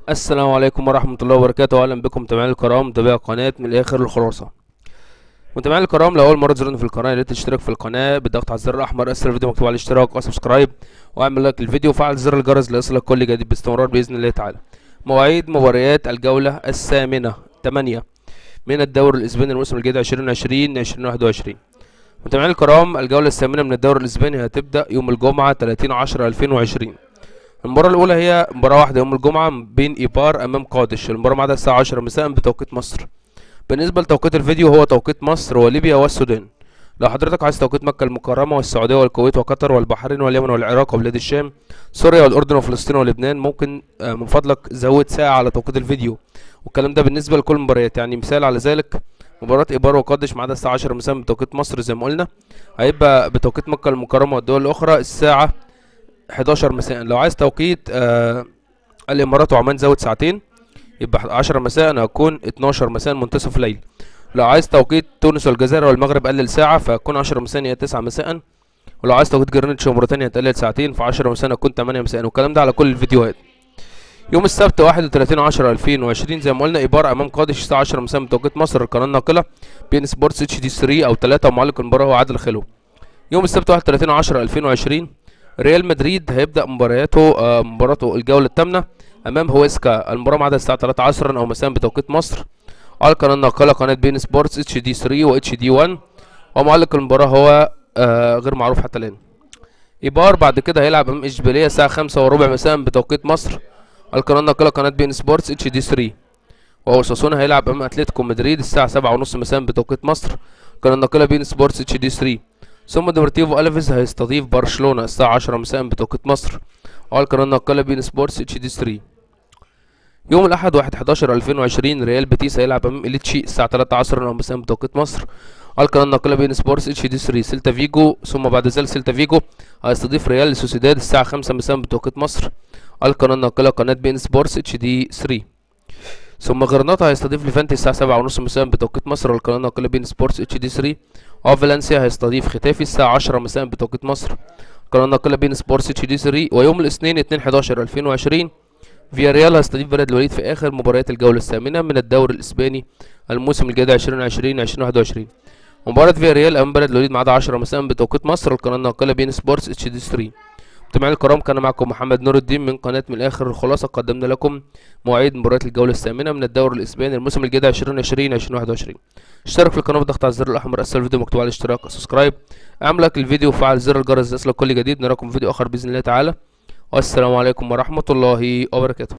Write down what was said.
السلام عليكم ورحمة الله وبركاته أهلا بكم متابعينا الكرام متابعي قناة من الآخر للخلاصة متابعينا الكرام لو أول مرة تزورنا في القناة يا ريت تشترك في القناة بالضغط على الزر الأحمر أسفل الفيديو مكتوب على الاشتراك وسبسكرايب واعمل لايك للفيديو وفعل زر الجرس ليصلك كل جديد باستمرار بإذن الله تعالى مواعيد مباريات الجولة الثامنة 8 من الدوري الإسباني الموسم الجديد 2020 2021 متابعينا الكرام الجولة الثامنة من الدوري الإسباني هتبدأ يوم الجمعة 30 10 2020 المباراة الأولى هي مباراة واحدة يوم الجمعة بين إيبار أمام قادش المباراة ميعادها الساعة 10 مساء بتوقيت مصر بالنسبة لتوقيت الفيديو هو توقيت مصر وليبيا والسودان لو حضرتك عايز توقيت مكة المكرمة والسعودية والكويت وقطر والبحرين واليمن والعراق وبلاد الشام سوريا والأردن وفلسطين ولبنان ممكن آه، من فضلك زود ساعة على توقيت الفيديو والكلام ده بالنسبة لكل المباريات يعني مثال على ذلك مباراة إيبار وقادش ميعادها الساعة 10 مساء بتوقيت مصر زي ما قلنا هيبقى بتوقيت مكة المكرمة والدول الأخرى الساعة 11 مساء لو عايز توقيت آه الامارات وعمان زود ساعتين يبقى 10 مساء هتكون 12 مساء منتصف الليل لو عايز توقيت تونس والجزائر والمغرب قلل ساعة فهتكون 10 مساء هي 9 مساء ولو عايز توقيت جرينتش وموريتانيا هتقلل ساعتين ف 10 مساء هتكون 8 مساء والكلام ده على كل الفيديوهات يوم السبت 31 10 2020 زي ما قلنا ايبار امام قادش الساعه 10 مساء بتوقيت مصر القناه الناقله بين سبورتس اتش دي 3 او 3 ومعلق المباراه هو عادل خلو يوم السبت 31 10 2020 ريال مدريد هيبدا مبارياته آه مباراته الجوله الثامنه امام هويسكا المباراه ميعادها الساعه 3 عصرا او مساء بتوقيت مصر على القناه الناقله قناه بين سبورتس اتش دي 3 واتش دي 1 ومعلق المباراه هو آه غير معروف حتى الان ايبار بعد كده هيلعب امام اشبيليه الساعه 5 وربع مساء بتوقيت مصر على القناه الناقله قناه بين سبورتس اتش دي 3 وأوساسونا هيلعب امام اتلتيكو مدريد الساعه 7 ونص مساء بتوقيت مصر القناه الناقله بين سبورتس اتش دي 3 ثم ديمرتيفو الفيز هيستضيف برشلونه الساعه 10 مساء بتوقيت مصر على القناه الناقله بين سبورتس اتش دي 3 يوم الاحد 1 11 2020 ريال بيتيس هيلعب امام اليتشي الساعه 3 عصرا او مساء بتوقيت مصر على القناه الناقله بين سبورتس اتش دي 3 سيلتا فيجو ثم بعد ذلك سيلتا فيجو هيستضيف ريال سوسيداد الساعه 5 مساء بتوقيت مصر على القناه الناقله قناه بين سبورتس اتش دي 3 ثم غرناطة هيستضيف ليفانتي الساعة سبعة ونص مساء بتوقيت مصر والقناة الناقلة بين سبورتس اتش دي 3 وفالنسيا هيستضيف ختافي الساعة عشرة مساء بتوقيت مصر القناة الناقلة بين سبورتس اتش دي 3 ويوم الاثنين 2 11 2020 فيا ريال هيستضيف بلد الوليد في آخر مباريات الجولة الثامنة من الدوري الإسباني الموسم الجديد 2020 2021 مباراة فيا ريال أمام بلد الوليد ميعادها 10 مساء بتوقيت مصر القناة الناقلة بين سبورتس اتش دي 3 مستمعينا الكرام كان معكم محمد نور الدين من قناة من الآخر الخلاصة قدمنا لكم مواعيد مباريات الجولة الثامنة من الدوري الإسباني الموسم الجديد 2020 2021 اشترك في القناة بالضغط على الزر الأحمر أسفل الفيديو مكتوب على الاشتراك سبسكرايب اعمل لايك للفيديو وفعل زر الجرس ليصلك كل جديد نراكم في فيديو آخر بإذن الله تعالى والسلام عليكم ورحمة الله وبركاته